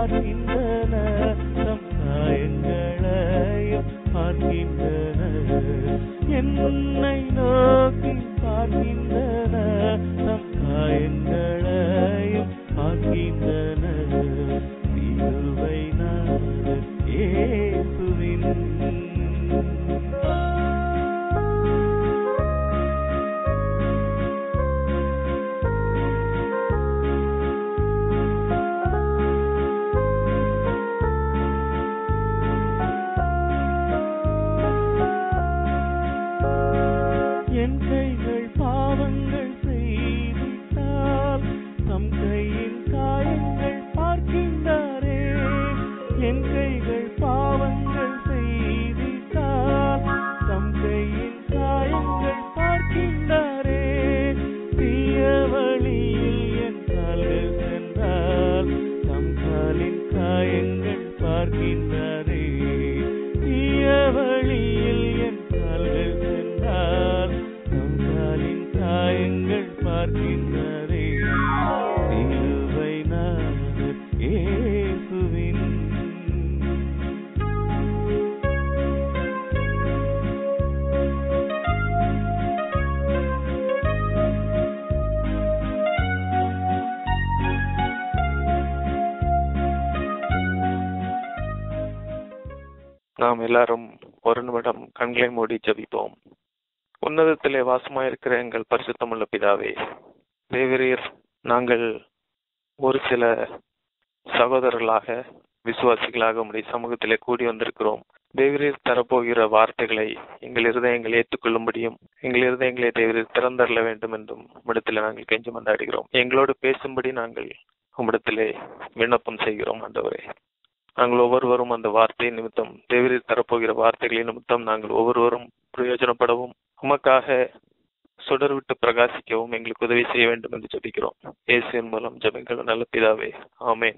பார்க்கின்றன தம் காயங்களையும் பார்க்கின்றன என்னை நோக்கி பார்க்கின்றன தம் காயங்களையும் பார்க்கின்றன சிலுவை நாதர் இயேசுவின் என் கைகள் பாவங்கள் செய்திட்டால் தம் கையின் காயங்கள் பார்க்கின்றாரே என் கைகள் பாவங்கள் செய்திட்டால் தம் கையின் காயங்கள் பார்க்கின்றாரே தீய வழியில் என் கால்கள் சென்றால் தம் காலின் காயங்கள் பார்க்கின்றாரே தீய வழியில் என் கால்கள் சென்றால் தம் காலின் காயங்கள் பார்க்கின்றாரே சிலுவை நாதர் இயேசுவின் நாம் எல்லாரும் ஒரு நிமிடம் கண்களை மூடி ஜெபிப்போம் உன்னதத்திலே வாசமாயிருக்கிற எங்கள் பரிசுத்தமுள்ள பிதாவே தேவரீர் நாங்கள் ஒரு சில சகோதரர்களாக விசுவாசிகளாக உடைய சமூகத்திலே கூடி வந்திருக்கிறோம் தேவரீர் தரப்போகிற வார்த்தைகளை எங்கள் இருதயங்களை ஏற்றுக்கொள்ளும்படியும் எங்கள் இருதயங்களை தேவரீர் திறந்தரல வேண்டும் என்றும் உம்மிடத்திலே நாங்கள் கெஞ்சி மன்றாடுகிறோம் எங்களோடு பேசும்படி நாங்கள் உம்மிடத்திலே விண்ணப்பம் செய்கிறோம் ஆண்டவரே நாங்கள் ஒவ்வொருவரும் அந்த வார்த்தை நிமித்தம் தேவரீர் தரப்போகிற வார்த்தைகளின் நிமித்தம் நாங்கள் ஒவ்வொருவரும் பிரயோஜனப்படவும் உமக்காக சுடர் விட்டு பிரகாசிக்கவும் எங்களுக்கு உதவி செய்ய வேண்டும் என்று ஜெபிக்கிறோம் இயேசுவின் மூலம் ஜெபிங்கள் நல்ல பிதாவே ஆமென்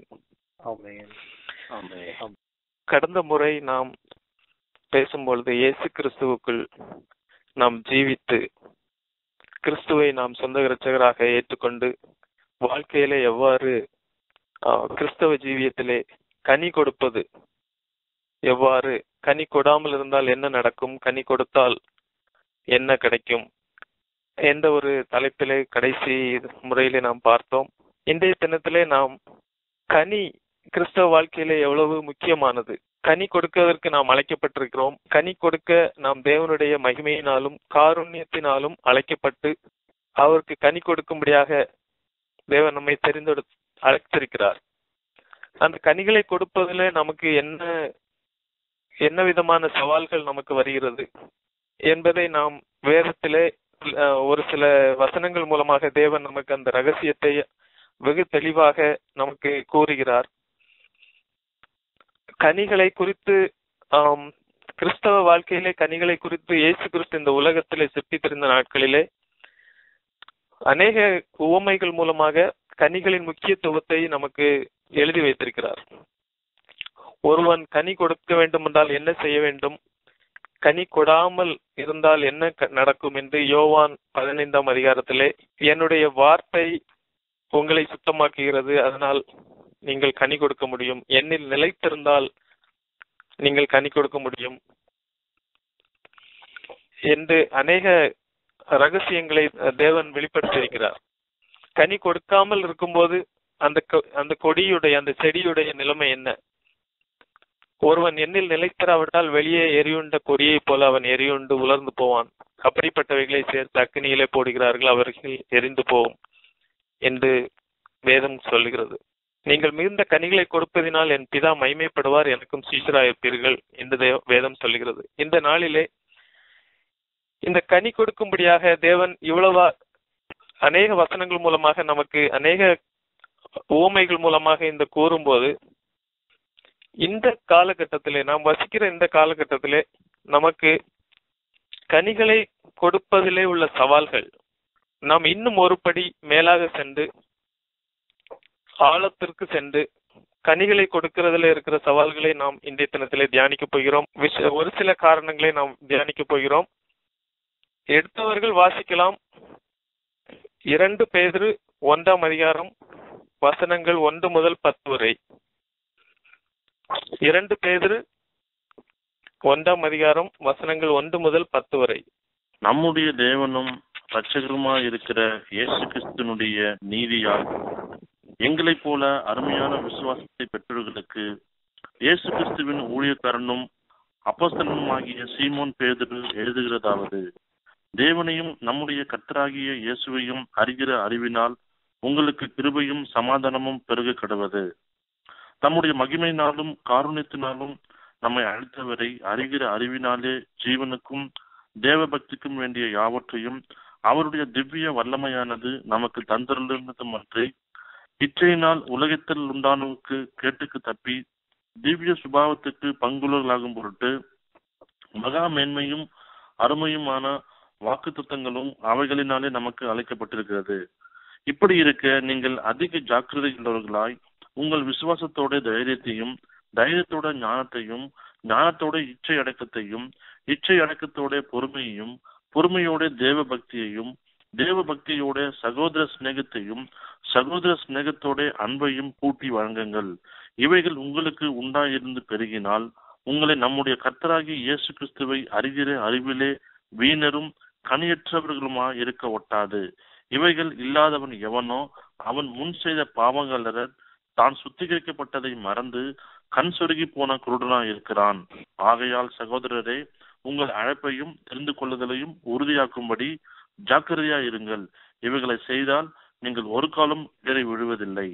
கடந்த முறை நாம் பேசும்பொழுது இயேசு கிறிஸ்துவுக்குள் நாம் ஜீவித்து கிறிஸ்துவை நாம் சொந்த இரட்சகராக ஏற்றுக்கொண்டு வாழ்க்கையில எவ்வாறு ஆஹ், கிறிஸ்தவ ஜீவியத்திலே கனி கொடுப்பது எவ்வாறு கனி கொடாமல் இருந்தால் என்ன நடக்கும் கனி கொடுத்தால் என்ன கிடைக்கும் எந்த ஒரு தலைப்பிலே கடைசி முறையிலே நாம் பார்த்தோம் இன்றைய தினத்திலே நாம் கனி கிறிஸ்தவ வாழ்க்கையிலே எவ்வளவு முக்கியமானது கனி கொடுக்கிறதற்கு நாம் அழைக்கப்பட்டிருக்கிறோம் கனி கொடுக்க நாம் தேவனுடைய மகிமையினாலும் காருண்யத்தினாலும் அழைக்கப்பட்டு அவருக்கு கனி கொடுக்கும்படியாக தேவன் நம்மை தெரிந்தெடு அழைத்திருக்கிறார் அந்த கனிகளை கொடுப்பதில் நமக்கு என்ன என்ன விதமான சவால்கள் நமக்கு வருகிறது என்பதை நாம் வேதத்திலே அஹ், ஒரு சில வசனங்கள் மூலமாக தேவன் நமக்கு அந்த ரகசியத்தை வெகு தெளிவாக நமக்கு கூறுகிறார் கனிகளை குறித்து ஆம், கிறிஸ்தவ வாழ்க்கையிலே கனிகளை குறித்து இயேசு கிறிஸ்து இந்த உலகத்திலே சிற்பித்திருந்த நாட்களிலே அநேக உவமைகள் மூலமாக கனிகளின் முக்கியத்துவத்தை நமக்கு எழுதி வைத்திருக்கிறார் ஒருவன் கனி கொடுக்க வேண்டும் என்றால் என்ன செய்ய வேண்டும் கனி கொடாமல் இருந்தால் என்ன க- நடக்கும் என்று யோவான் பதினைந்தாம் அதிகாரத்திலே என்னுடைய வார்த்தை உங்களை சுத்தமாக்குகிறது அதனால் நீங்கள் கனி கொடுக்க முடியும் என்னில் நிலைத்திருந்தால் நீங்கள் கனி கொடுக்க முடியும் என்று அநேக ரகசியங்களை தேவன் வெளிப்படுத்தியிருக்கிறார் கனி கொடுக்காமல் இருக்கும்போது அந்த கொ- அந்த கொடியுடைய அந்த செடியுடைய நிலைமை என்ன ஒருவன் எண்ணில் நிலைத்தராவிட்டால் வெளியே எரியுண்ட கொடியைப் போல அவன் எரியுண்டு உலர்ந்து போவான் அப்படிப்பட்டவைகளை சேர்த்து அக்னியிலே போடுகிறார்கள் அவர்கள் எரிந்து போகும் என்று வேதம் சொல்லுகிறது நீங்கள் மிகுந்த கனிகளை கொடுப்பதினால் என் பிதா மைமைப்படுவார் எனக்கும் சீசராயிருப்பீர்கள் என்று தேவ- வேதம் சொல்லுகிறது இந்த நாளிலே இந்த கனி கொடுக்கும்படியாக தேவன் இவ்வளவா அநேக வசனங்கள் மூலமாக நமக்கு அநேக உவமைகள் மூலமாக இந்த கூறும்போது இந்த காலகட்டத்திலே நாம் வசிக்கிற இந்த காலகட்டத்திலே நமக்கு கனிகளை கொடுப்பதிலே உள்ள சவால்கள் நாம் இன்னும் ஒரு படி மேலாக சென்று ஆழத்திற்கு சென்று கனிகளை கொடுக்கிறதுல இருக்கிற சவால்களை நாம் இன்றைய தினத்திலே தியானிக்க போகிறோம் விஷ- ஒரு சில காரணங்களை நாம் தியானிக்க போகிறோம் எடுத்தவர்கள் வாசிக்கலாம் இரண்டு பேரு ஒன்றாம் அதிகாரம் வசனங்கள் ஒன்று முதல் பத்து வரை இரண்டு பேதிரு ஒன்றாம் அதிகாரம் வசனங்கள் ஒன்று முதல் பத்து வரை நம்முடைய தேவனும் இரட்சகருமாய் இருக்கிற இயேசு கிறிஸ்துனுடைய நீதியால் எங்களைப் போல அருமையான விசுவாசத்தை பெற்றவர்களுக்கு இயேசு கிறிஸ்துவின் ஊழியக்காரனும் அப்போஸ்தலனுமாகிய சீமோன் பேதுரு எழுதுகிறதாவது தேவனையும் நம்முடைய கர்த்தராகிய இயேசுவையும் அறிகிற அறிவினால் உங்களுக்கு கிருபையும் சமாதானமும் பெருக கடவது தம்முடைய மகிமையினாலும் காருண்யத்தினாலும் நம்மை அழைத்தவரை அறிகிற அறிவினாலே ஜீவனுக்கும் தேவ பக்திக்கும் வேண்டிய யாவற்றையும் அவருடைய திவ்ய வல்லமையானது நமக்கு தந்திருந்ததுமன்றி இச்சையினால் உலகத்தில் உண்டானவுக்கு கேட்டுக்கு தப்பி திவ்ய சுபாவத்துக்கு பங்குள்ளவர்களாகும் பொருட்டு மகா மேன்மையும் அருமையுமான வாக்கு அவைகளினாலே நமக்கு அழைக்கப்பட்டிருக்கிறது இப்படி இருக்க நீங்கள் அதிக ஜாக்கிரதை உள்ளவர்களாய் உங்கள் விசுவாசத்தோட தைரியத்தையும் தைரியத்தோட ஞானத்தையும் ஞானத்தோட இச்சை அடக்கத்தையும் இச்சை அடக்கத்தோட பொறுமையையும் பொறுமையோட தேவ பக்தியையும் தேவ பக்தியோட சகோதர சிநேகத்தையும் சகோதர சிநேகத்தோட அன்பையும் கூட்டி வழங்குங்கள் இவைகள் உங்களுக்கு உண்டாயிருந்து பெருகினால் உங்களை நம்முடைய கர்த்தராகிய இயேசு கிறிஸ்துவை அறிகிற அறிவிலே வீணரும் கனியற்றவர்களுமா இருக்க ஒட்டாது இவைகள் இல்லாதவன் எவனோ அவன் முன் செய்த பாவங்களர தான் சுத்திகரிக்கப்பட்டதை மறந்து கண் சொருகி போன குருடனா இருக்கிறான் ஆகையால் சகோதரரே உங்கள் அழைப்பையும் தெரிந்து கொள்ளுதலையும் உறுதியாக்கும்படி ஜாக்கிரதையா இருங்கள் இவைகளை செய்தால் நீங்கள் ஒரு காலம் இடறி விழுவதில்லை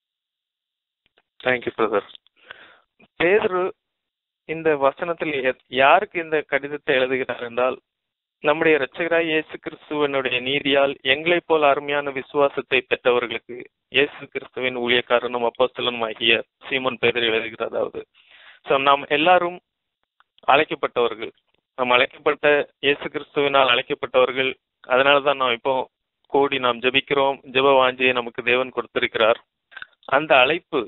தேங்க்யூ பிரதர் பேதுரு இந்த வசனத்தில் எ- யாருக்கு இந்த கடிதத்தை எழுதுகிறார் என்றால் நம்முடைய இரட்சகராய் இயேசு கிறிஸ்துவனுடைய நீதியால் எங்களைப் போல அருமையான விசுவாசத்தை பெற்றவர்களுக்கு இயேசு கிறிஸ்துவின் ஊழியக்காரனும் அப்போஸ்தலனும் ஆகிய சீமோன் பேதர் எழுதுகிறார் அதாவது ஸோ நாம் எல்லாரும் அழைக்கப்பட்டவர்கள் நாம் அழைக்கப்பட்ட இயேசு கிறிஸ்துவினால் அழைக்கப்பட்டவர்கள் அதனால தான் நாம் இப்போ கூடி நாம் ஜெபிக்கிறோம் ஜெப வாஞ்சியை நமக்கு தேவன் கொடுத்திருக்கிறார் அந்த அழைப்பு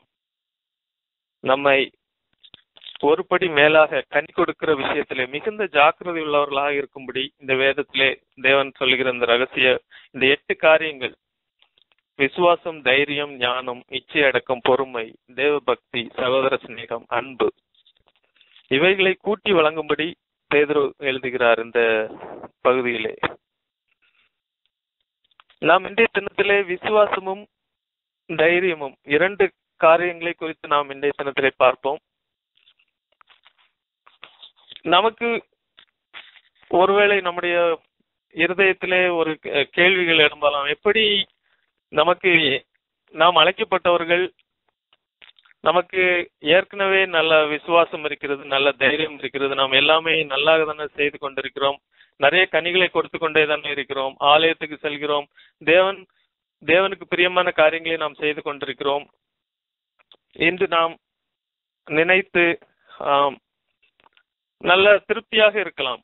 நம்மை ஒரு படி மேலாக கனி கொடுக்கிற விஷயத்திலே மிகுந்த ஜாக்கிரதை உள்ளவர்களாக இருக்கும்படி இந்த வேதத்திலே தேவன் சொல்லுகிற இந்த ரகசிய இந்த எட்டு காரியங்கள் விசுவாசம் தைரியம் ஞானம் இச்சை அடக்கம் பொறுமை தேவ பக்தி சகோதர சிநேகம் அன்பு இவைகளை கூட்டி வழங்கும்படி பேதுரு எழுதுகிறார் இந்த பகுதியிலே நாம் இன்றைய தினத்திலே விசுவாசமும் தைரியமும் இரண்டு காரியங்களை குறித்து நாம் இன்றைய தினத்திலே பார்ப்போம் நமக்கு ஒருவேளை நம்முடைய இருதயத்திலே ஒரு கே- கேள்விகள் எழும்பலாம் எப்படி நமக்கு நாம் அழைக்கப்பட்டவர்கள் நமக்கு ஏற்கனவே நல்ல விசுவாசம் இருக்கிறது நல்ல தைரியம் இருக்கிறது நாம் எல்லாமே நல்லாக தானே செய்து கொண்டிருக்கிறோம் நிறைய கனிகளை கொடுத்து கொண்டே தானே இருக்கிறோம் ஆலயத்துக்கு செல்கிறோம் தேவன் தேவனுக்கு பிரியமான காரியங்களை நாம் செய்து கொண்டிருக்கிறோம் என்று நாம் நினைத்து ஆம், நல்ல திருப்தியாக இருக்கலாம்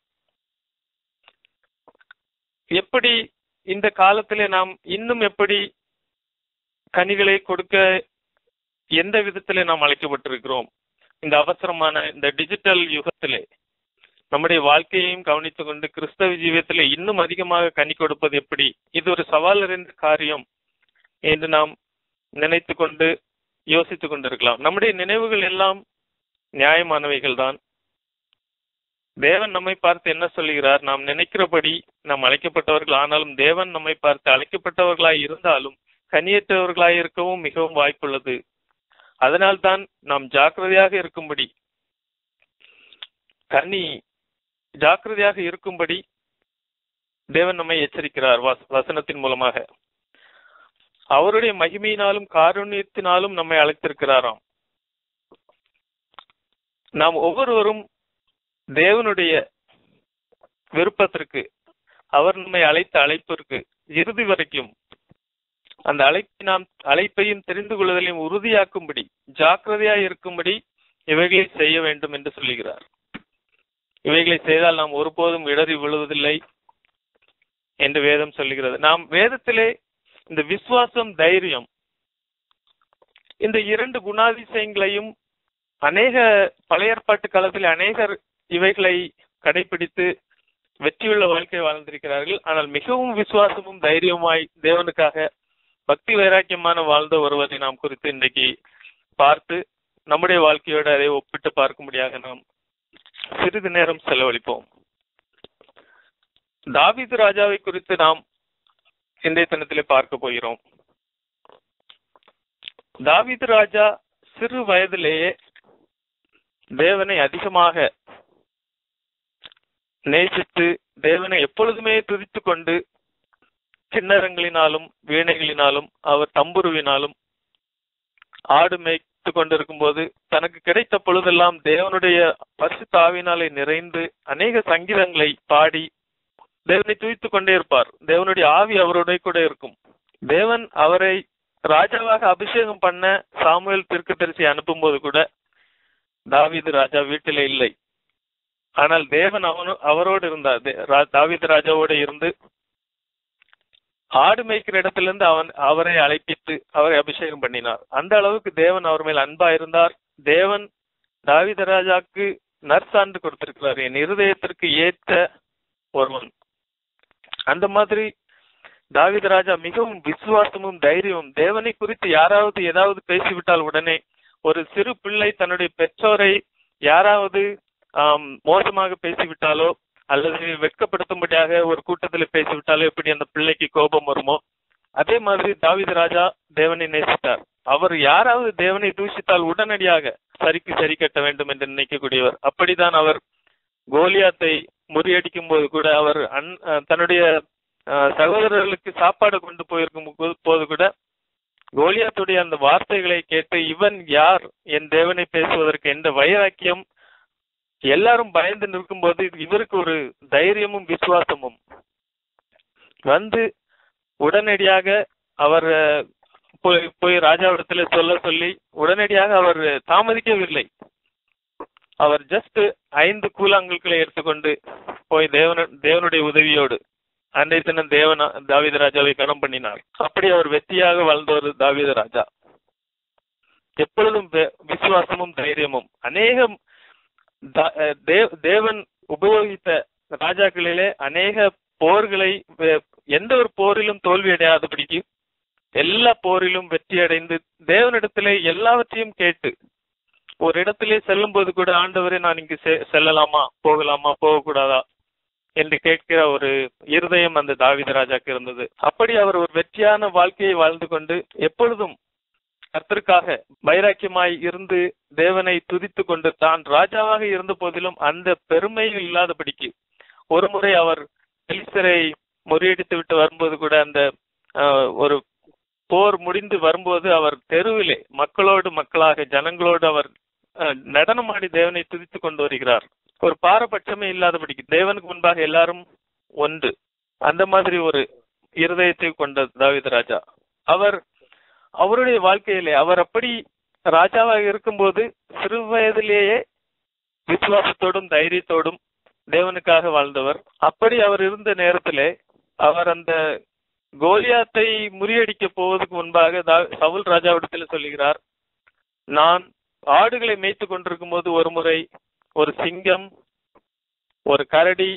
எப்படி இந்த காலத்திலே நாம் இன்னும் எப்படி கனிகளை கொடுக்க எந்த விதத்திலே நாம் அழைக்கப்பட்டிருக்கிறோம் இந்த அவசரமான இந்த டிஜிட்டல் யுகத்திலே நம்முடைய வாழ்க்கையையும் கவனித்துக் கொண்டு கிறிஸ்தவ ஜீவியத்திலே இன்னும் அதிகமாக கனி கொடுப்பது எப்படி இது ஒரு சவால் நிறைந்த காரியம் என்று நாம் நினைத்து கொண்டு யோசித்துக் கொண்டிருக்கலாம் நம்முடைய நினைவுகள் எல்லாம் நியாயமானவைகள் தான் தேவன் நம்மை பார்த்து என்ன சொல்லுகிறார் நாம் நினைக்கிறபடி நாம் அழைக்கப்பட்டவர்கள் ஆனாலும் தேவன் நம்மை பார்த்து அழைக்கப்பட்டவர்களாய் இருந்தாலும் கனியற்றவர்களாய் இருக்கவும் மிகவும் வாய்ப்புள்ளது அதனால்தான் நாம் ஜாக்கிரதையாக இருக்கும்படி கனி ஜாக்கிரதையாக இருக்கும்படி தேவன் நம்மை எச்சரிக்கிறார் வச- வசனத்தின் மூலமாக அவருடைய மகிமையினாலும் காருண்யத்தினாலும் நம்மை அழைத்திருக்கிறாராம் நாம் ஒவ்வொருவரும் தேவனுடைய விருப்பத்திற்கு அவர் நம்மை அழைத்த அழைப்பிற்கு இறுதி வரைக்கும் அந்த அழைப்பை நாம் அழைப்பையும் தெரிந்து கொள்வதையும் உறுதியாக்கும்படி ஜாக்கிரதையாய் இருக்கும்படி இவைகளை செய்ய வேண்டும் என்று சொல்லுகிறார் இவைகளை செய்தால் நாம் ஒருபோதும் இடறி விழுவதில்லை என்று வேதம் சொல்லுகிறது நாம் வேதத்திலே இந்த விசுவாசம் தைரியம் இந்த இரண்டு குணாதிசயங்களையும் அநேக பழைய ஏற்பாட்டு காலத்தில் அநேகர் இவைகளை கடைபிடித்து வெற்றியுள்ள வாழ்க்கை வாழ்ந்திருக்கிறார்கள் ஆனால் மிகவும் விசுவாசமும் தைரியமாய் தேவனுக்காக பக்தி வைராக்கியமான வாழ்ந்த ஒருவரை நாம் குறித்து இன்றைக்கு பார்த்து நம்முடைய வாழ்க்கையோடு அதை ஒப்பிட்டு பார்க்கும்படியாக நாம் சிறிது நேரம் செலவழிப்போம் தாவீது ராஜாவை குறித்து நாம் இன்றைய தினத்திலே பார்க்க போகிறோம் தாவீது ராஜா சிறு வயதிலேயே தேவனை அதிகமாக நேசித்து தேவனை எப்பொழுதுமே துதித்துக் கொண்டு கிண்ணறங்களினாலும் வீணைகளினாலும் அவர் தம்புருவினாலும் ஆடு மேய்த்து கொண்டிருக்கும் போது தனக்கு கிடைத்த பொழுதெல்லாம் தேவனுடைய பரிசுத்தாவினாலே நிறைந்து அநேக சங்கீதங்களை பாடி தேவனை துதித்துக் கொண்டே இருப்பார் தேவனுடைய ஆவி அவருடைய கூட இருக்கும் தேவன் அவரை ராஜாவாக அபிஷேகம் பண்ண சாமுவேல் தீர்க்கதரிசி அனுப்பும் போது கூட தாவீது ராஜா வீட்டிலே இல்லை ஆனால் தேவன் அவனு அவரோடு இருந்தார் தே- ரா- தாவீது ராஜாவோடு இருந்து ஆடு மேய்க்கிற இடத்திலிருந்து அவன் அவரை அழைப்பித்து அவரை அபிஷேகம் பண்ணினார் அந்த அளவுக்கு தேவன் அவர் மேல் அன்பா இருந்தார் தேவன் தாவீது ராஜாக்கு நற்சான்று கொடுத்திருக்கிறார் என் இருதயத்திற்கு ஏற்ற ஒருவன் அந்த மாதிரி தாவீது ராஜா மிகவும் விசுவாசமும் தைரியமும் தேவனை குறித்து யாராவது ஏதாவது பேசிவிட்டால் உடனே ஒரு சிறு பிள்ளை தன்னுடைய பெற்றோரை யாராவது ஆம், மோசமாக பேசிவிட்டாலோ அல்லது வெட்கப்படுத்தும்படியாக ஒரு கூட்டத்தில் பேசிவிட்டாலோ எப்படி அந்த பிள்ளைக்கு கோபம் வருமோ அதே மாதிரி தாவீது ராஜா தேவனை நேசித்தார் அவர் யாராவது தேவனை தூஷித்தால் உடனடியாக சரிக்கு சரி கட்ட வேண்டும் என்று நினைக்கக்கூடியவர் அப்படிதான் அவர் கோலியாத்தை முறியடிக்கும் போது கூட அவர் அன் அஹ் தன்னுடைய அஹ், சகோதரர்களுக்கு சாப்பாடு கொண்டு போயிருக்கும் போ- போது கூட கோலியாத்துடைய அந்த வார்த்தைகளை கேட்டு இவன் யார் என் தேவனை பேசுவதற்கு எந்த வைராக்கியம் எல்லாரும் பயந்து நிற்கும்போது இவருக்கு ஒரு தைரியமும் விசுவாசமும் வந்து உடனடியாக அவர் அஹ், போய் போய் ராஜாவிடத்துல சொல்ல சொல்லி உடனடியாக அவர் தாமதிக்கவில்லை அவர் ஜஸ்ட் ஐந்து கூழாங்கற்களை எடுத்துக்கொண்டு போய் தேவன தேவனுடைய உதவியோடு அன்றைய தினம் தேவன் தாவீது ராஜாவை கனம் பண்ணினார் அப்படி அவர் வெற்றியாக வாழ்ந்தவர் தாவீது ராஜா எப்பொழுதும் வே- விசுவாசமும் தைரியமும் அநேகம் த- அஹ் தேவ- தேவன் உபயோகித்த ராஜாக்களிலே அநேக போர்களை வே- எந்த ஒரு போரிலும் தோல்வி அடையாதபடிக்கு எல்லா போரிலும் வெற்றி அடைந்து தேவனிடத்திலே எல்லாவற்றையும் கேட்டு ஒரு இடத்திலே செல்லும் போது கூட ஆண்டவரே நான் இங்கு செ- செல்லலாமா போகலாமா போகக்கூடாதா என்று கேட்கிற ஒரு இருதயம் அந்த தாவீது ராஜாக்கு இருந்தது அப்படி அவர் ஒரு வெற்றியான வாழ்க்கையை வாழ்ந்து கொண்டு எப்பொழுதும் கர்த்தருக்காக வைராக்கியமாய் இருந்து தேவனை துதித்து கொண்டு தான் ராஜாவாக இருந்த போதிலும் அந்த பெருமையில் இல்லாதபடிக்கு ஒரு முறை அவர் பெலிஸ்தரை முறியடித்து விட்டு வரும்போது கூட அந்த ஆஹ், ஒரு போர் முடிந்து வரும்போது அவர் தெருவிலே மக்களோடு மக்களாக ஜனங்களோடு அவர் ஆஹ், நடனமாடி தேவனை துதித்து கொண்டு வருகிறார் ஒரு பாரபட்சமே இல்லாதபடிக்கு தேவனுக்கு முன்பாக எல்லாரும் ஒன்று அந்த மாதிரி ஒரு இருதயத்தை கொண்ட தாவீது ராஜா அவர் அவருடைய வாழ்க்கையிலே அவர் அப்படி ராஜாவாக இருக்கும்போது சிறு வயதிலேயே விசுவாசத்தோடும் தைரியத்தோடும் தேவனுக்காக வாழ்ந்தவர் அப்படி அவர் இருந்த நேரத்திலே அவர் அந்த கோலியாத்தை முறியடிக்க போவதற்கு முன்பாக தா- சவுல் ராஜாவிடத்தில் சொல்லுகிறார் நான் ஆடுகளை மேய்த்து கொண்டிருக்கும் போது ஒரு முறை ஒரு சிங்கம் ஒரு கரடி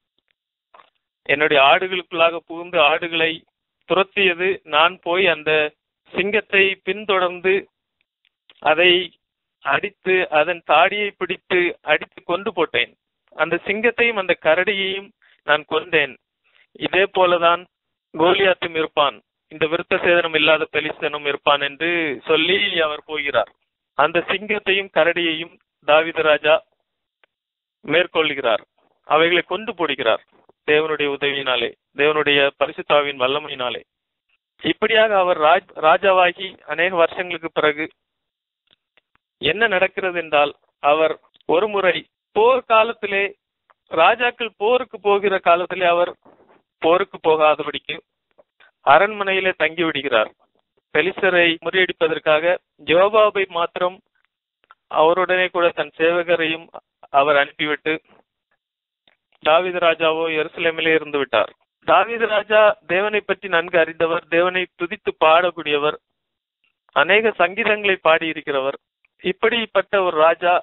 என்னுடைய ஆடுகளுக்குள்ளாக புகுந்து ஆடுகளை துரத்தியது நான் போய் அந்த சிங்கத்தை பின்தொடர்ந்து அதை அடித்து அதன் தாடியை பிடித்து அடித்து கொண்டு போட்டேன் அந்த சிங்கத்தையும் அந்த கரடியையும் நான் கொண்டேன் இதே போலதான் கோலியாத்தும் இருப்பான் இந்த விருத்த சேதனம் இல்லாத பெலிஸ்தனும் இருப்பான் என்று சொல்லி அவர் போகிறார் அந்த சிங்கத்தையும் கரடியையும் தாவீது ராஜா மேற்கொள்கிறார் அவைகளை கொண்டு போடுகிறார் தேவனுடைய உதவியினாலே தேவனுடைய பரிசுத்தாவின் வல்லமையினாலே இப்படியாக அவர் ராஜ் ராஜாவாகி அநேக வருஷங்களுக்கு பிறகு என்ன நடக்கிறது என்றால் அவர் ஒரு முறை போர் காலத்திலே ராஜாக்கள் போருக்கு போகிற காலத்திலே அவர் போருக்கு போகாதபடிக்கு அரண்மனையிலே தங்கி விடுகிறார் பெலிசரை முறியடிப்பதற்காக ஜோபாபை மாத்திரம் அவருடனே கூட தன் சேவகரையும் அவர் அனுப்பிவிட்டு தாவீது ராஜாவோ எருசலேமிலே இருந்து விட்டார் தாவீது ராஜா தேவனை பற்றி நன்கு அறிந்தவர் தேவனை துதித்து பாடக்கூடியவர் அநேக சங்கீதங்களை பாடியிருக்கிறவர் இப்படிப்பட்ட ஒரு ராஜா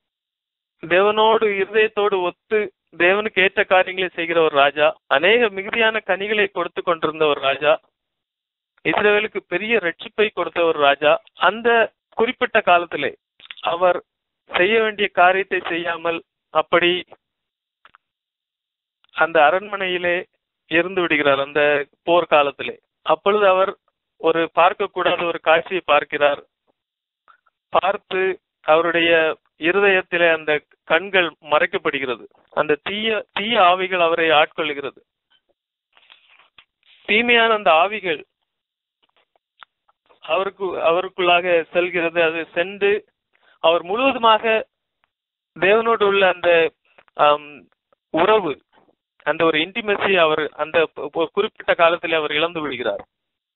தேவனோடு இருதயத்தோடு ஒத்து தேவனுக்கு ஏற்ற காரியங்களை செய்கிற ஒரு ராஜா அநேக மிகுதியான கனிகளை கொடுத்து கொண்டிருந்த ஒரு ராஜா இஸ்ரேலுக்கு பெரிய ரட்சிப்பை கொடுத்த ஒரு ராஜா அந்த குறிப்பிட்ட காலத்திலே அவர் செய்ய வேண்டிய காரியத்தை செய்யாமல் அப்படி அந்த அரண்மனையிலே இருந்து விடுகிறார் அந்த போர் காலத்திலே அப்பொழுது அவர் ஒரு பார்க்கக்கூடாத ஒரு காட்சியை பார்க்கிறார் பார்த்து அவருடைய இருதயத்திலே அந்த கண்கள் மறைக்கப்படுகிறது அந்த தீய தீய ஆவிகள் அவரை ஆட்கொள்கிறது தீமையான அந்த ஆவிகள் அவருக்கு அவருக்குள்ளாக செல்கிறது அது சென்று அவர் முழுவதுமாக தேவனோடு உள்ள அந்த ஆம், உறவு அந்த ஒரு இன்டிமெசி அவர் அந்த ஒரு குறிப்பிட்ட காலத்தில் அவர் இழந்து விடுகிறார்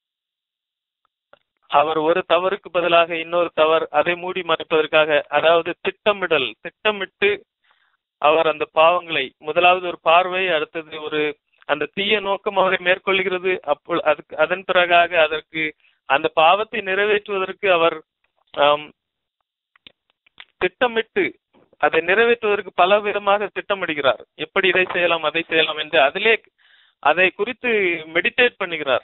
அவர் ஒரு தவறுக்கு பதிலாக இன்னொரு தவறு அதை மூடி மறைப்பதற்காக அதாவது திட்டமிடல் திட்டமிட்டு அவர் அந்த பாவங்களை முதலாவது ஒரு பார்வை அடுத்தது ஒரு அந்த தீய நோக்கம் அவரை மேற்கொள்கிறது அப்போ அதுக்கு அதன் பிறகாக அதற்கு அந்த பாவத்தை நிறைவேற்றுவதற்கு அவர் ஆம், திட்டமிட்டு அதை நிறைவேற்றுவதற்கு பல விதமாக திட்டமிடுகிறார் எப்படி இதை செய்யலாம் அதை செய்யலாம் என்று அதிலே அதை குறித்து மெடிடேட் பண்ணுகிறார்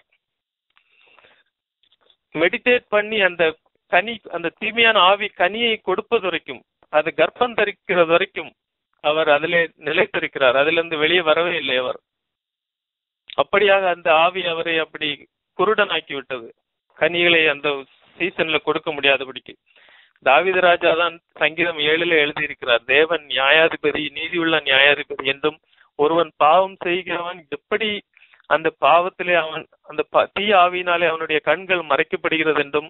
மெடிடேட் பண்ணி அந்த கனி அந்த தீமையான ஆவி கனியை கொடுப்பது வரைக்கும் அது கர்ப்பம் தரிக்கிறது வரைக்கும் அவர் அதிலே நிலைத்திருக்கிறார் அதிலிருந்து வெளியே வரவே இல்லை அவர் அப்படியாக அந்த ஆவி அவரை அப்படி குருடனாக்கி விட்டது கனிகளை அந்த சீசன்ல கொடுக்க முடியாதபடிக்கு தாவீது ராஜா தான் சங்கீதம் ஏழுல எழுதியிருக்கிறார் தேவன் நியாயாதிபதி நீதியுள்ள நியாயாதிபதி என்றும் ஒருவன் பாவம் செய்கிறவன் எப்படி அந்த பாவத்திலே அவன் அந்த ப- தீய ஆவியினாலே அவனுடைய கண்கள் மறைக்கப்படுகிறது என்றும்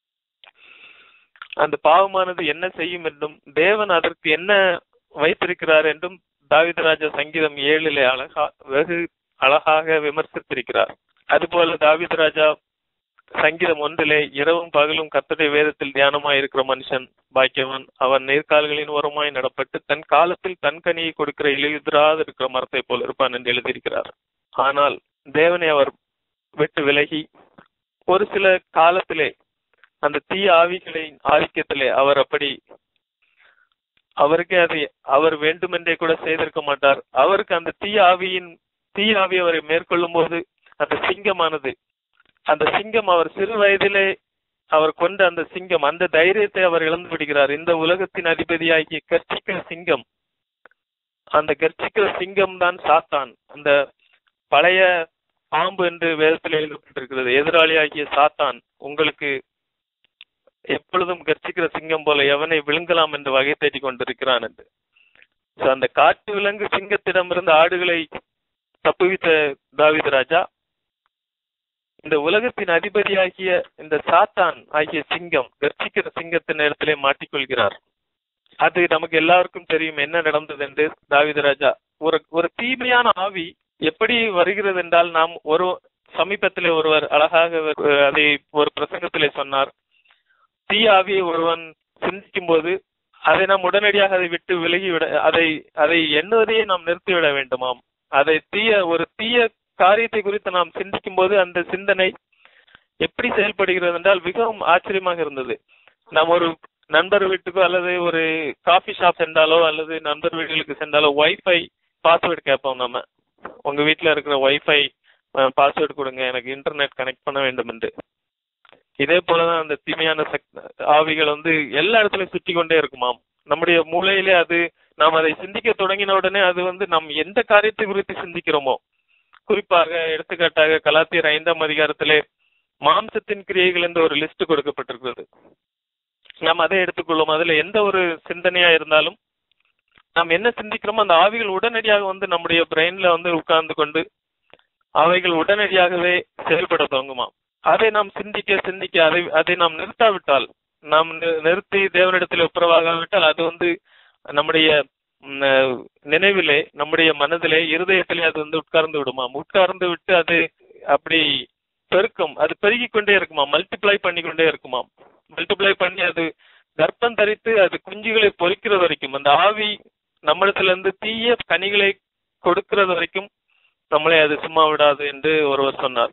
அந்த பாவமானது என்ன செய்யும் என்றும் தேவன் அதற்கு என்ன வைத்திருக்கிறார் என்றும் தாவீது ராஜா சங்கீதம் ஏழிலே அழகா வெகு அழகாக விமர்சித்திருக்கிறார் அதுபோல தாவீது ராஜா சங்கீதம் ஒன்றிலே இரவும் பகலும் கர்த்தருடைய வேதத்தில் தியானமாய் இருக்கிற மனுஷன் பாக்கியவன் அவன் நேர்கால்களின் ஓரமாய் நடப்பட்டு தன் காலத்தில் தன் கனியை கொடுக்கிற இலையுதிராது இருக்கிற மரத்தை போல இருப்பான் என்று எழுதியிருக்கிறார் ஆனால் தேவனை அவர் விட்டு விலகி ஒரு சில காலத்திலே அந்த தீய ஆவிகளின் ஆதிக்கத்திலே அவர் அப்படி அவருக்கே அதை அவர் வேண்டுமென்றே கூட செய்திருக்க மாட்டார் அவருக்கு அந்த தீய ஆவியின் தீய ஆவி அவரை மேற்கொள்ளும் போது அந்த சிங்கமானது அந்த சிங்கம் அவர் சிறு வயதிலே அவர் கொண்ட அந்த சிங்கம் அந்த தைரியத்தை அவர் இழந்து விடுகிறார் இந்த உலகத்தின் அதிபதியாகிய கர்ச்சிக்கிற சிங்கம் அந்த கர்ச்சிக்கிற சிங்கம் தான் சாத்தான் அந்த பழைய பாம்பு என்று வேதத்தில் எழுதப்பட்டிருக்கிறது எதிராளியாகிய சாத்தான் உங்களுக்கு எப்பொழுதும் கர்ச்சிக்கிற சிங்கம் போல எவனை விழுங்கலாம் என்று வகை தேடிக் கொண்டிருக்கிறான் என்று So, அந்த காட்டு விலங்கு சிங்கத்திடமிருந்து ஆடுகளை தப்புவித்த தாவீது ராஜா இந்த உலகத்தின் அதிபதியாகிய இந்த சாத்தான் ஆகிய சிங்கம் கர்ச்சிக்கிற சிங்கத்தின் இடத்திலே மாட்டிக்கொள்கிறார் அது நமக்கு எல்லாருக்கும் தெரியும் என்ன நடந்தது என்று தாவீது ராஜா ஒரு ஒரு தீமையான ஆவி எப்படி வருகிறது என்றால் நாம் ஒரு சமீபத்திலே ஒருவர் அழகாக அஹ், அதை ஒரு பிரசங்கத்திலே சொன்னார் தீய ஆவியை ஒருவன் சிந்திக்கும் போது அதை நாம் உடனடியாக அதை விட்டு விலகிவிட அதை அதை எண்ணுவதையே நாம் நிறுத்திவிட வேண்டுமாம் அதை தீய ஒரு தீய காரியத்தை குறித்து நாம் சிந்திக்கும் போது அந்த சிந்தனை எப்படி செயல்படுகிறது என்றால் மிகவும் ஆச்சரியமாக இருந்தது நாம் ஒரு நண்பர் வீட்டுக்கோ அல்லது ஒரு காஃபி ஷாப் சென்றாலோ அல்லது நண்பர் வீடுகளுக்கு சென்றாலோ வைஃபை பாஸ்வேர்டு கேட்போம் நம்ம உங்க வீட்ல இருக்கிற வைஃபை பாஸ்வேர்டு கொடுங்க எனக்கு இன்டர்நெட் கனெக்ட் பண்ண வேண்டும் என்று இதே போலதான் அந்த தீமையான சக்- ஆவிகள் வந்து எல்லா இடத்துலயும் சுற்றி கொண்டே இருக்குமாம் நம்முடைய மூளையிலே அது நாம் அதை சிந்திக்க தொடங்கின உடனே அது வந்து நாம் எந்த காரியத்தை குறித்து சிந்திக்கிறோமோ குறிப்பாக எடுத்துக்காட்டாக கலாத்தியர் ஐந்தாம் அதிகாரத்திலே மாம்சத்தின் கிரியைகள் என்ற ஒரு லிஸ்ட் கொடுக்கப்பட்டிருக்கிறது நாம் அதை எடுத்துக்கொள்வோம் அதுல எந்த ஒரு சிந்தனையா இருந்தாலும் நாம் என்ன சிந்திக்கிறோமோ அந்த ஆவிகள் உடனடியாக வந்து நம்முடைய பிரெயின்ல வந்து உட்கார்ந்து கொண்டு அவைகள் உடனடியாகவே செயல்பட துவங்குமாம் அதை நாம் சிந்திக்க சிந்திக்க அதை அதை நாம் நிறுத்தாவிட்டால் நாம் நி- நிறுத்தி தேவனிடத்தில் ஒப்புரவாகாவிட்டால் அது வந்து நம்முடைய ம், அஹ், நினைவிலே நம்முடைய மனதிலே இருதயத்திலே அது வந்து உட்கார்ந்து விடுமாம் உட்கார்ந்து விட்டு அது அப்படி பெருக்கம் அது பெருகிக் கொண்டே இருக்குமாம் மல்டிப்ளை பண்ணி கொண்டே இருக்குமாம் மல்டிப்ளை பண்ணி அது கர்ப்பம் தரித்து அது குஞ்சுகளை பொறிக்கிறது வரைக்கும் அந்த ஆவி நம்மிடத்துல இருந்து தீய கனிகளை கொடுக்கிறது வரைக்கும் நம்மளை அது சும்மா விடாது என்று ஒருவர் சொன்னார்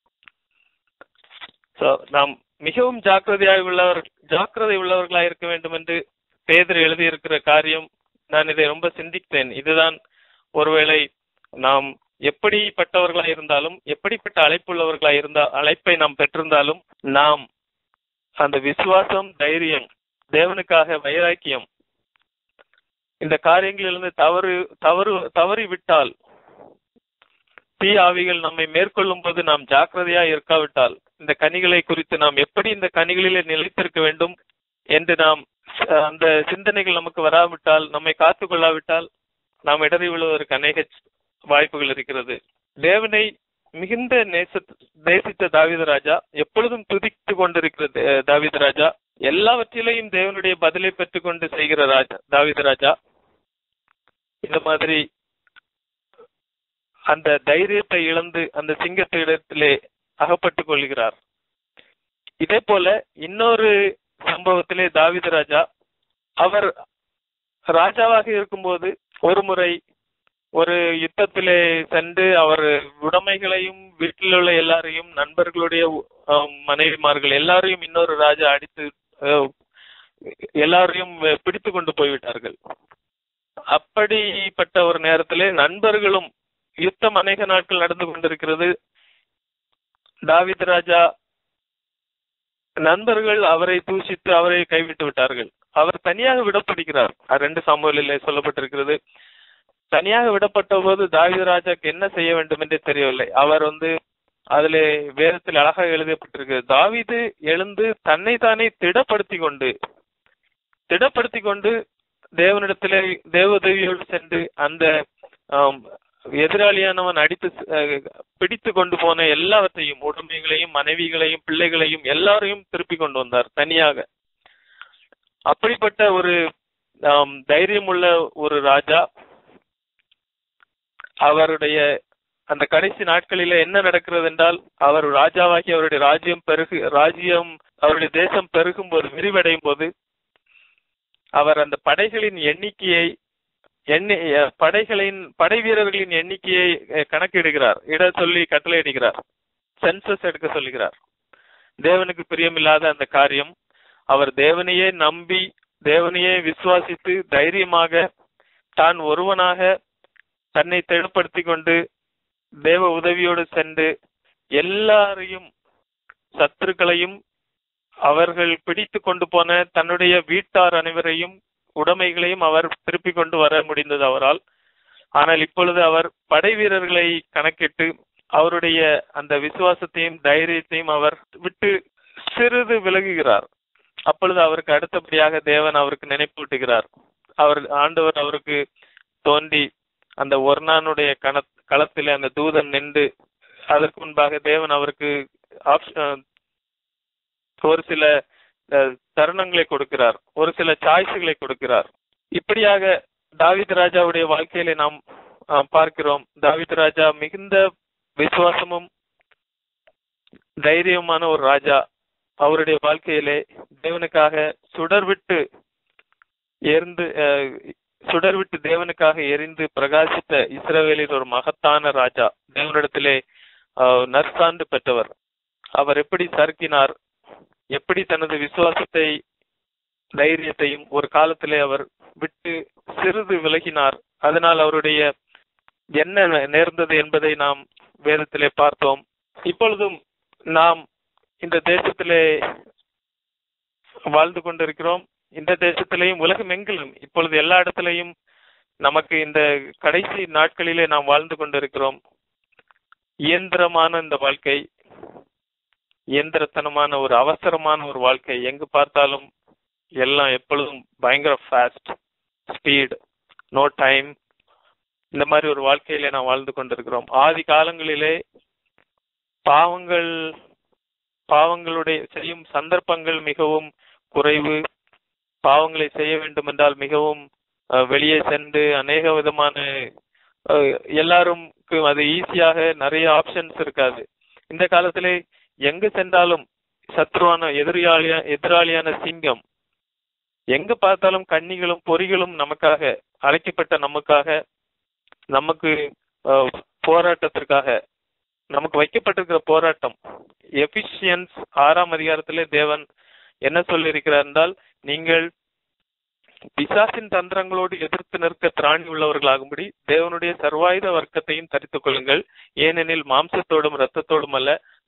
So, நாம் மிகவும் ஜாக்கிரதையாக உள்ளவர் ஜாக்கிரதை உள்ளவர்களாக இருக்க வேண்டும் என்று பேதர் எழுதியிருக்கிற காரியம் நான் இதை ரொம்ப சிந்தித்தேன் இதுதான் ஒருவேளை நாம் எப்படிப்பட்டவர்களாக இருந்தாலும் எப்படிப்பட்ட அழைப்புள்ளவர்களாக இருந்தா அழைப்பை நாம் பெற்றிருந்தாலும் நாம் அந்த விசுவாசம் தைரியம் தேவனுக்காக வைராக்கியம் இந்த காரியங்களிலிருந்து தவறு தவறு தவறி விட்டால் தீ ஆவிகள் நம்மை மேற்கொள்ளும் போது நாம் ஜாக்கிரதையா இருக்காவிட்டால் இந்த கனிகளை குறித்து நாம் எப்படி இந்த கனிகளிலே நிலைத்திருக்க வேண்டும் என்று நாம் அஹ், அந்த சிந்தனைகள் நமக்கு வராவிட்டால் நம்மை காத்து கொள்ளாவிட்டால் நாம் இடறி விழுவதற்கு அநேக வாய்ப்புகள் இருக்கிறது தேவனை மிகுந்த நேச நேசித்த தாவீது ராஜா எப்பொழுதும் துதித்து கொண்டிருக்கிற தே- தாவீது ராஜா எல்லாவற்றிலையும் தேவனுடைய பதிலை பெற்றுக்கொண்டு செய்கிற ராஜா தாவீது ராஜா இந்த மாதிரி அந்த தைரியத்தை இழந்து அந்த சிங்கத்திடத்திலே அகப்பட்டுக் கொள்கிறார் இதே போல இன்னொரு சம்பவத்திலே தாவீது ராஜா அவர் ராஜாவாக இருக்கும்போது ஒரு முறை ஒரு யுத்தத்திலே சென்று அவர் உடைமைகளையும் வீட்டில் உள்ள எல்லாரையும் நண்பர்களுடைய அஹ், மனைவிமார்கள் எல்லாரையும் இன்னொரு ராஜா அடித்து அஹ், எல்லாரையும் பிடித்து கொண்டு போய்விட்டார்கள் அப்படிப்பட்ட ஒரு நேரத்திலே நண்பர்களும் யுத்தம் அநேக நாட்கள் நடந்து கொண்டிருக்கிறது தாவீது ராஜா நண்பர்கள் அவரை தூஷித்து அவரை கைவிட்டு விட்டார்கள் அவர் தனியாக விடப்படுகிறார் அது ரெண்டு சம்பவங்களிலே சொல்லப்பட்டிருக்கிறது தனியாக விடப்பட்ட போது தாவீது ராஜாக்கு என்ன செய்ய வேண்டும் என்றே தெரியவில்லை அவர் வந்து அதிலே வேதத்தில் அழகாக எழுதப்பட்டிருக்கு தாவீது எழுந்து தன்னை தானே திடப்படுத்தி கொண்டு திடப்படுத்தி கொண்டு தேவனிடத்திலே தேவதேவியோடு சென்று அந்த ஆம், எதிராளியானவன் அடித்து அஹ், பிடித்து கொண்டு போன எல்லாவற்றையும் உடமைகளையும் மனைவிகளையும் பிள்ளைகளையும் எல்லாரையும் திருப்பி கொண்டு வந்தார் தனியாக அப்படிப்பட்ட ஒரு ஆம், தைரியமுள்ள ஒரு ராஜா அவருடைய அந்த கடைசி நாட்களில என்ன நடக்கிறது என்றால் அவர் ராஜாவாகி அவருடைய ராஜ்யம் பெருகு ராஜ்யம் அவருடைய தேசம் பெருகும் போது விரிவடையும் போது அவர் அந்த படைகளின் எண்ணிக்கையை எண்ணி அஹ் படைகளின் படை வீரர்களின் எண்ணிக்கையை அஹ், கணக்கிடுகிறார் இட சொல்லி கட்டளையிடுகிறார் சென்சஸ் எடுக்க சொல்லுகிறார் தேவனுக்கு பிரியமில்லாத அந்த காரியம் அவர் தேவனையே நம்பி தேவனையே விசுவாசித்து தைரியமாக தான் ஒருவனாக தன்னை திடப்படுத்தி கொண்டு தேவ உதவியோடு சென்று எல்லாரையும் சத்துருக்களையும் அவர்கள் பிடித்து கொண்டு போன தன்னுடைய வீட்டார் அனைவரையும் உடைமைகளையும் அவர் திருப்பி கொண்டு வர முடிந்தது அவரால் ஆனால் இப்பொழுது அவர் படை வீரர்களை கணக்கிட்டு அவருடைய அந்த விசுவாசத்தையும் தைரியத்தையும் அவர் விட்டு சிறிது விலகுகிறார் அப்பொழுது அவருக்கு அடுத்தபடியாக தேவன் அவருக்கு நினைப்பூட்டுகிறார் அவர் ஆண்டவர் அவருக்கு தோன்றி அந்த ஒர்னானுடைய கண களத்திலே அந்த தூதன் நின்று அதற்கு முன்பாக தேவன் அவருக்கு ஆப்ஷ- அஹ் ஒரு சில அஹ், தருணங்களை கொடுக்கிறார் ஒரு சில சாய்ஸ்களை கொடுக்கிறார் இப்படியாக தாவீது ராஜாவுடைய வாழ்க்கையிலே நாம் அஹ், பார்க்கிறோம் தாவீது ராஜா மிகுந்த விசுவாசமும் தைரியமான ஒரு ராஜா அவருடைய வாழ்க்கையிலே தேவனுக்காக சுடர்விட்டு எரிந்து அஹ், சுடர்விட்டு தேவனுக்காக எரிந்து பிரகாசித்த இஸ்ரவேலில் ஒரு மகத்தான ராஜா தேவனிடத்திலே அஹ், நற்சான்று பெற்றவர் அவர் எப்படி சறுக்கினார் எப்படி தனது விசுவாசத்தை தைரியத்தையும் ஒரு காலத்திலே அவர் விட்டு சிறிது விலகினார் அதனால் அவருடைய என்ன நேர்ந்தது என்பதை நாம் வேதத்திலே பார்த்தோம் இப்பொழுதும் நாம் இந்த தேசத்திலே வாழ்ந்து கொண்டிருக்கிறோம் இந்த தேசத்திலேயும் உலகம் எங்கிலும் இப்பொழுது எல்லா இடத்திலேயும் நமக்கு இந்த கடைசி நாட்களிலே நாம் வாழ்ந்து கொண்டிருக்கிறோம் இயந்திரமான இந்த வாழ்க்கை இயந்திரத்தனமான ஒரு அவசரமான ஒரு வாழ்க்கை எங்கு பார்த்தாலும் எல்லாம் எப்பொழுதும் பயங்கர ஃபாஸ்ட் ஸ்பீட் நோ டைம் இந்த மாதிரி ஒரு வாழ்க்கையிலே நாம் வாழ்ந்து கொண்டிருக்கிறோம் ஆதி காலங்களிலே பாவங்கள் பாவங்களுடைய செய்யும் சந்தர்ப்பங்கள் மிகவும் குறைவு பாவங்களை செய்ய வேண்டும் என்றால் மிகவும் அஹ், வெளியே சென்று அநேக விதமான அஹ், எல்லாருக்கும் அது ஈஸியாக நிறைய ஆப்ஷன்ஸ் இருக்காது இந்த காலத்திலே எங்கு சென்றாலும் சத்ருவான எதிரியாளியா எதிராளியான சிங்கம் எங்க பார்த்தாலும் கன்னிகளும் பொறிகளும் நமக்காக அழைக்கப்பட்ட நமக்காக நமக்கு அஹ், போராட்டத்திற்காக நமக்கு வைக்கப்பட்டிருக்கிற போராட்டம் எபிஷியன்ஸ் ஆறாம் அதிகாரத்திலே தேவன் என்ன சொல்லியிருக்கிறார் என்றால் நீங்கள் பிசாசின் தந்திரங்களோடு எதிர்த்து நிற்க திராணி உள்ளவர்களாகும்படி தேவனுடைய சர்வாயுத வர்க்கத்தையும் தரித்துக் கொள்ளுங்கள் ஏனெனில் மாம்சத்தோடும் இரத்தத்தோடும் அல்ல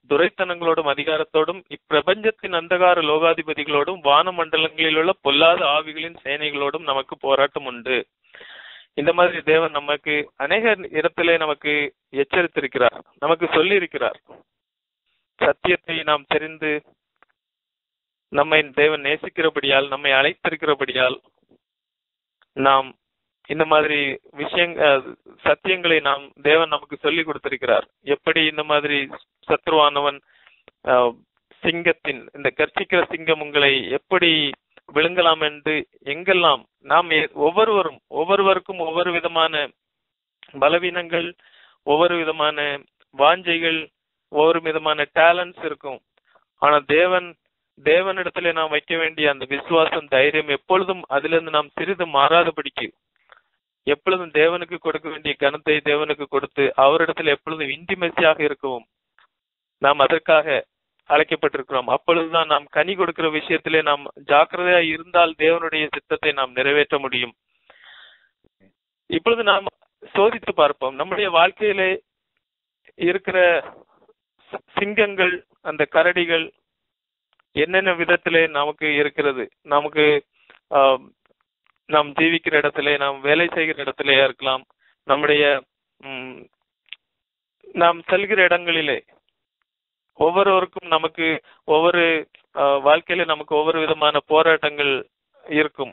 துரைத்தனங்களோடும் அதிகாரத்தோடும் இப்பிரபஞ்சத்தின் அந்தகார லோகாதிபதிகளோடும் வானமண்டலங்களில் உள்ள பொல்லாத ஆவிகளின் சேனைகளோடும் நமக்கு போராட்டம் உண்டு இந்த மாதிரி தேவன் நமக்கு அநேக இடத்திலே நமக்கு எச்சரித்திருக்கிறார் நமக்கு சொல்லி இருக்கிறார் சத்தியத்தை நாம் தெரிந்து நம்மை தேவன் நேசிக்கிறபடியால் நம்மை அழைத்திருக்கிறபடியால் நாம் இந்த மாதிரி விஷயங்க சத்தியங்களை நாம் தேவன் நமக்கு சொல்லி கொடுத்திருக்கிறார் எப்படி இந்த மாதிரி சத்ருவானவன் அஹ், சிங்கத்தின் இந்த கர்ச்சிக்கிற சிங்கம் உங்களை எப்படி விழுங்கலாம் என்று எங்கெல்லாம் நாம் எ- ஒவ்வொருவரும் ஒவ்வொருவருக்கும் ஒவ்வொரு விதமான பலவீனங்கள் ஒவ்வொரு விதமான வாஞ்சைகள் ஒவ்வொரு விதமான டேலண்ட்ஸ் இருக்கும் ஆனா தேவன் தேவனிடத்திலே நாம் வைக்க வேண்டிய அந்த விசுவாசம் தைரியம் எப்பொழுதும் அதிலிருந்து நாம் சிறிது மாறாதபடிக்கு எப்பொழுதும் தேவனுக்கு கொடுக்க வேண்டிய கனத்தை தேவனுக்கு கொடுத்து அவரிடத்தில் எப்பொழுதும் இன்டிமெசியாக இருக்கவும் நாம் அதற்காக அழைக்கப்பட்டிருக்கிறோம் அப்பொழுதுதான் நாம் கனி கொடுக்கிற விஷயத்திலே நாம் ஜாக்கிரதையா இருந்தால் தேவனுடைய சித்தத்தை நாம் நிறைவேற்ற முடியும் இப்பொழுது நாம் சோதித்து பார்ப்போம் நம்முடைய வாழ்க்கையிலே இருக்கிற சி- சிங்கங்கள் அந்த கரடிகள் என்னென்ன விதத்திலே நமக்கு இருக்கிறது நமக்கு ஆம், நாம் ஜீவிக்கிற இடத்திலே நாம் வேலை செய்கிற இடத்திலே இருக்கலாம் நம்முடைய ம், நாம் செல்கிற இடங்களிலே ஒவ்வொருவருக்கும் நமக்கு ஒவ்வொரு ஆஹ், வாழ்க்கையில நமக்கு ஒவ்வொரு விதமான போராட்டங்கள் இருக்கும்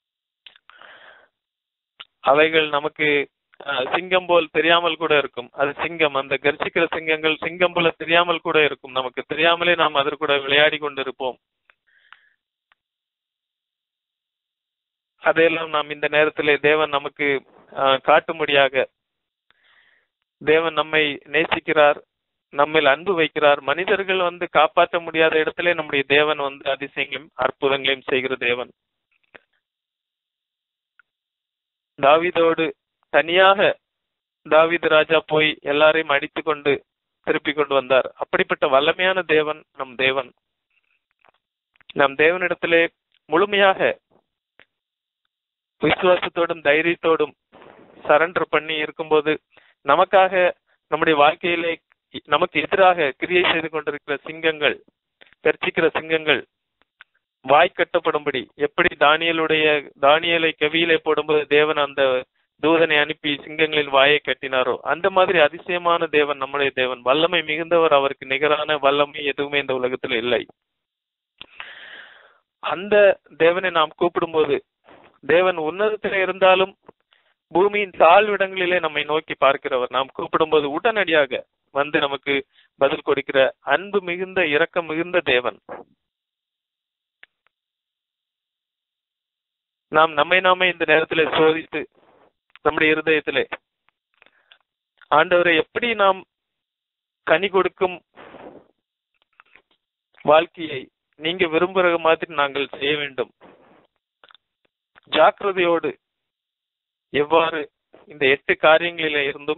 அவைகள் நமக்கு ஆஹ், சிங்கம் போல் தெரியாமல் கூட இருக்கும் அது சிங்கம் அந்த கர்ச்சிக்கிற சிங்கங்கள் சிங்கம் போல தெரியாமல் கூட இருக்கும் நமக்கு தெரியாமலே நாம் அதற்கு கூட விளையாடி கொண்டிருப்போம் அதையெல்லாம் நாம் இந்த நேரத்திலே தேவன் நமக்கு ஆஹ், காட்டும்படியாக தேவன் நம்மை நேசிக்கிறார் நம்மில் அன்பு வைக்கிறார் மனிதர்கள் வந்து காப்பாற்ற முடியாத இடத்திலே நம்முடைய தேவன் வந்து அதிசயங்களையும் அற்புதங்களையும் செய்கிற தேவன் தாவீதோடு தனியாக தாவீது ராஜா போய் எல்லாரையும் அடித்து கொண்டு திருப்பி கொண்டு வந்தார் அப்படிப்பட்ட வல்லமையான தேவன் நம் தேவன் நம் தேவனிடத்திலே முழுமையாக விசுவாசத்தோடும் தைரியத்தோடும் சரண்டர் பண்ணி இருக்கும்போது நமக்காக நம்முடைய வாழ்க்கையிலே நமக்கு எதிராக கிரியை செய்து கொண்டிருக்கிற சிங்கங்கள் கர்ச்சிக்கிற சிங்கங்கள் வாய் கட்டப்படும்படி எப்படி தானியலுடைய தானியலை கவியிலே போடும்போது தேவன் அந்த தூதனை அனுப்பி சிங்கங்களின் வாயை கட்டினாரோ அந்த மாதிரி அதிசயமான தேவன் நம்முடைய தேவன் வல்லமை மிகுந்தவர் அவருக்கு நிகரான வல்லமை எதுவுமே இந்த உலகத்தில் இல்லை அந்த தேவனை நாம் கூப்பிடும்போது தேவன் உன்னதத்தில் இருந்தாலும் பூமியின் தாழ்விடங்களிலே நம்மை நோக்கி பார்க்கிறவர் நாம் கூப்பிடும்போது உடனடியாக வந்து நமக்கு பதில் கொடுக்கிற அன்பு மிகுந்த இரக்கம் மிகுந்த தேவன் நாம் நம்மை நாமே இந்த நேரத்திலே சோதித்து நம்முடைய இருதயத்திலே ஆண்டவரை எப்படி நாம் கனி கொடுக்கும் வாழ்க்கையை நீங்க விரும்புகிற மாதிரி நாங்கள் செய்ய வேண்டும் ஜாக்கிரதையோடு எவ்வாறு இந்த எட்டு காரியங்களில இருந்தும்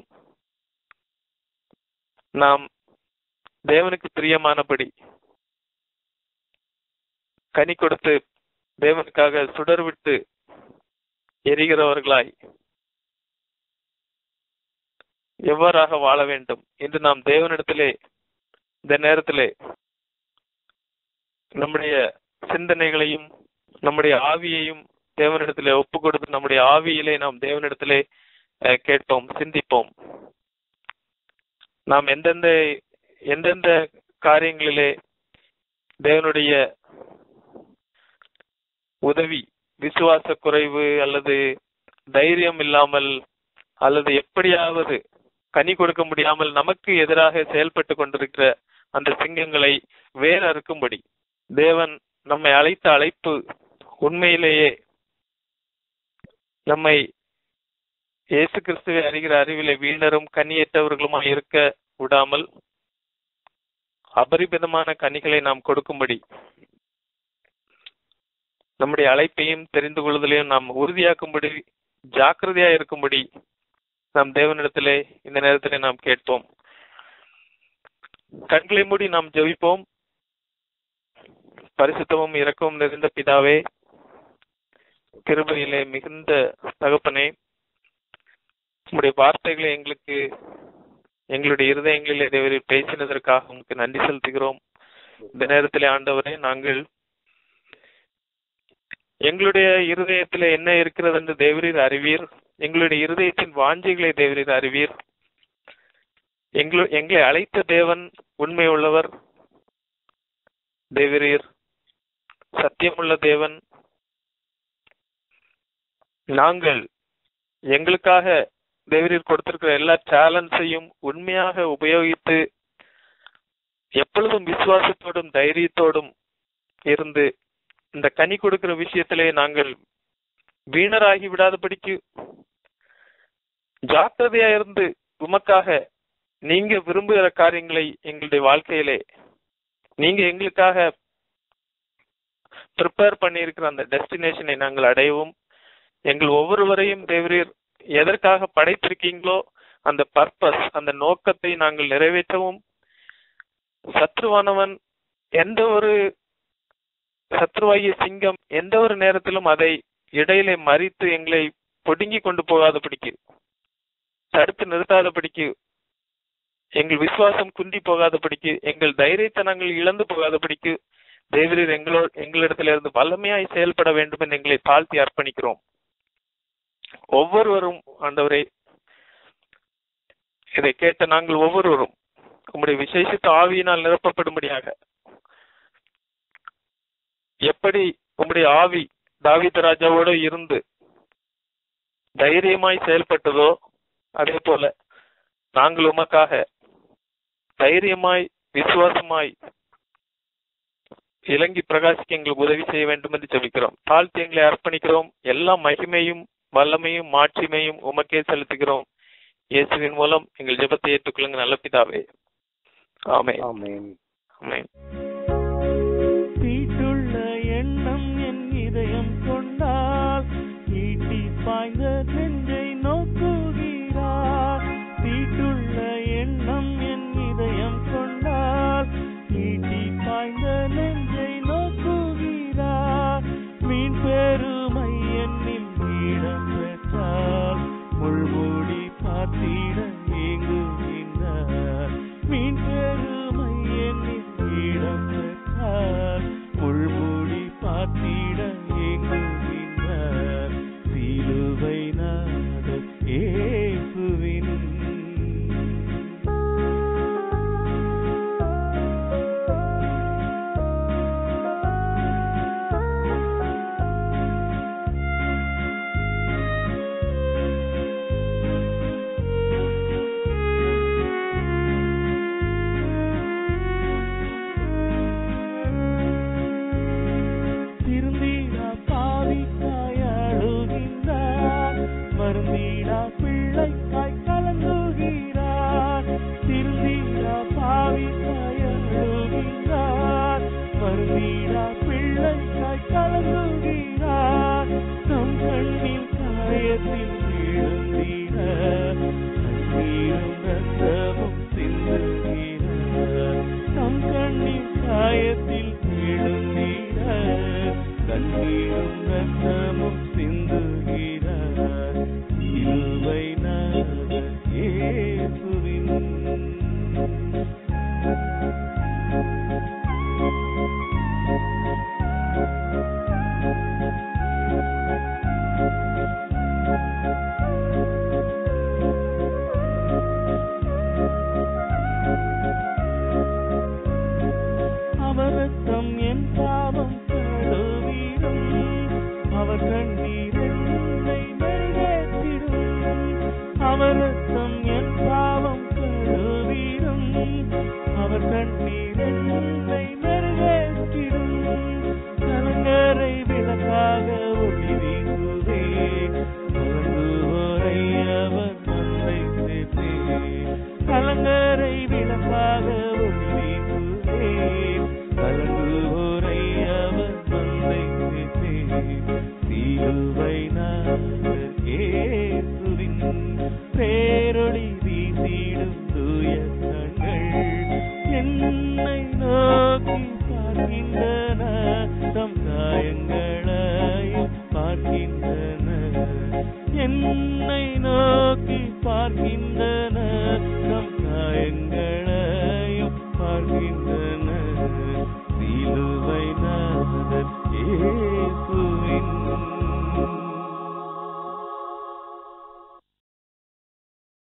நாம் தேவனுக்கு பிரியமானபடி கனி கொடுத்து தேவனுக்காக சுடர் விட்டு எரிகிறவர்களாய் எவ்வாறாக வாழ வேண்டும் என்று நாம் தேவனிடத்திலே இந்த நேரத்திலே நம்முடைய சிந்தனைகளையும் நம்முடைய ஆவியையும் தேவனிடத்திலே ஒப்பு கொடுத்து நம்முடைய ஆவியிலே நாம் தேவனிடத்திலே அஹ், கேட்போம் சிந்திப்போம் நாம் எந்தெந்த எந்தெந்த காரியங்களிலே தேவனுடைய உதவி விசுவாச குறைவு அல்லது தைரியம் இல்லாமல் அல்லது எப்படியாவது கனி கொடுக்க முடியாமல் நமக்கு எதிராக செயல்பட்டு கொண்டிருக்கிற அந்த சிங்கங்களை வேற அறுக்கும்படி தேவன் நம்மை அழைத்த அழைப்பு உண்மையிலேயே நம்மை இயேசு கிறிஸ்துவை அறிகிற அறிவிலே வீணரும் கனியற்றவர்களுமாய் இருக்க விடாமல் அபரிமிதமான கனிகளை நாம் கொடுக்கும்படி நம்முடைய அழைப்பையும் தெரிந்து கொள்வதிலையும் நாம் உறுதியாக்கும்படி ஜாக்கிரதையா இருக்கும்படி நாம் தேவனிடத்திலே இந்த நேரத்திலே நாம் கேட்போம் கண்களை மூடி நாம் ஜெபிப்போம் பரிசுத்தமும் இரக்கமும் நிறைந்த பிதாவே கிருபையிலே மிகுந்த தகப்பனே உம்முடைய வார்த்தைகளை எங்களுக்கு எங்களுடைய இருதயங்களிலே தேவரீர் பேசினதற்காக உங்களுக்கு நன்றி செலுத்துகிறோம் இந்த நேரத்திலே ஆண்டவரே நாங்கள் எங்களுடைய இருதயத்தில் என்ன இருக்கிறது என்று தேவரீர் அறிவீர் எங்களுடைய இருதயத்தின் வாஞ்சைகளை தேவரீர் அறிவீர் எங்களு எங்களை அழைத்த தேவன் உண்மை உள்ளவர் தேவரீர் சத்தியமுள்ள தேவன் நாங்கள் எங்களுக்காக தேவரீர் கொடுத்திருக்கிற எல்லா டேலண்ட்ஸையும் உண்மையாக உபயோகித்து எப்பொழுதும் விசுவாசத்தோடும் தைரியத்தோடும் இருந்து இந்த கனி கொடுக்கிற விஷயத்திலே நாங்கள் வீணராகி விடாதபடிக்கு ஜாக்கிரதையா இருந்து உமக்காக நீங்க விரும்புகிற காரியங்களை எங்களுடைய வாழ்க்கையிலே நீங்க எங்களுக்காக ப்ரிப்பேர் பண்ணியிருக்கிற அந்த டெஸ்டினேஷனை நாங்கள் அடையவும் எங்கள் ஒவ்வொருவரையும் தேவரீர் எதற்காக படைத்திருக்கீங்களோ அந்த பர்பஸ் அந்த நோக்கத்தை நாங்கள் நிறைவேற்றவும் சத்ருவானவன் எந்த ஒரு சத்ருவாகிய சிங்கம் எந்த ஒரு நேரத்திலும் அதை இடையிலே மறித்து எங்களை பொடுங்கி கொண்டு போகாதபடிக்கு தடுத்து நிறுத்தாதபடிக்கு எங்கள் விசுவாசம் குந்தி போகாதபடிக்கு எங்கள் தைரியத்தை நாங்கள் இழந்து போகாதபடிக்கு தேவரீர் எங்களோ எங்களிடத்திலிருந்து வல்லமையாய் செயல்பட வேண்டும் என்று எங்களை தாழ்த்தி அர்ப்பணிக்கிறோம் ஒவ்வொருவரும் ஆண்டவரே இதை கேட்ட நாங்கள் ஒவ்வொருவரும் உம்முடைய விசேஷித்த ஆவியினால் நிரப்பப்படும்படியாக எப்படி உம்முடைய ஆவி தாவீது ராஜாவோடு இருந்து தைரியமாய் செயல்பட்டதோ அதே போல நாங்கள் உமக்காக தைரியமாய் விசுவாசமாய் இலங்கி பிரகாசிக்க எங்களுக்கு உதவி செய்ய வேண்டும் என்று ஜெபிக்கிறோம் தாழ்த்தி எங்களை அர்ப்பணிக்கிறோம் எல்லா மகிமையும் வல்லமையும் மாட்சிமையும் உமக்கே செலுத்துகிறோம் இயேசுவின் மூலம் எங்கள் ஜெபத்தை ஏற்றுக்கொள்ளுங்க நல்ல பிதாவே ஆமே ஆமென் ஆமே தீட்டுள்ள எண்ணம் என் இதயம் கொண்டால் ஈட்டி பாய்ந்த நெஞ்சை நோக்குகிறார் தீட்டுள்ள எண்ணம் என் இதயம் கொண்டால் ஈட்டி பாய்ந்த நெஞ்சை நோக்குகிறார் மீன் பெருமை என்னில் இடம் பெற்றால் முள்மூடி பார்த்திட ஏங்குகின்றார் மீன் பெருமை என்னில் இடம் பெற்றால் முள்மூடி பார்த்திட ஏங்குகின்றார் சிலுவை நாத இயேசுவின் திருந்திடா பாவிக்காய் அழுகின்றார் மருந்திடா பிள்ளைக்காய் கலங்குகிறார் திருந்திடா பாவிக்காய் அழுகின்றார் மருந்திடா பிள்ளைக்காய் கலங்குகிறார் நம் கண்ணில் காயத்தில் விழுந்திட கண்ணீரும் ரத்தமும் சிந்துகிறார் நம் கண்ணில் காயத்தில் விழுந்திட கண்ணீரும் ரத்தமும் சிந்துகிறார் இழுவை நாத இயேசுவின் அவர் ரத்தம் என் பாவம் கழுவிடும் அவர் கண்ணீர் என்னை மெருகேற்றிடும் அவர் ரத்தம் என் பாவம் கழுவிடும் அவர் கண்ணீர் என்னை மெருகேற்றிடும் கலங்கரை விளக்காக ஒளி வீசுவே கலங்குவோரை அவர் மந்தை சேர்த்தே கலங்கரை விளக்காக ஒளி வீசுவே கலங்குவோரை அவர் மந்தை சேர்த்தே சிலுவை நாதர் இயேசுவின் பேரொளி வீசிடும் தூய கண்கள் என்னை நோக்கி பார்க்கின்றன தம் காயங்களையும் பார்க்கின்றன என்னை நோக்கி பார்க்கின்றன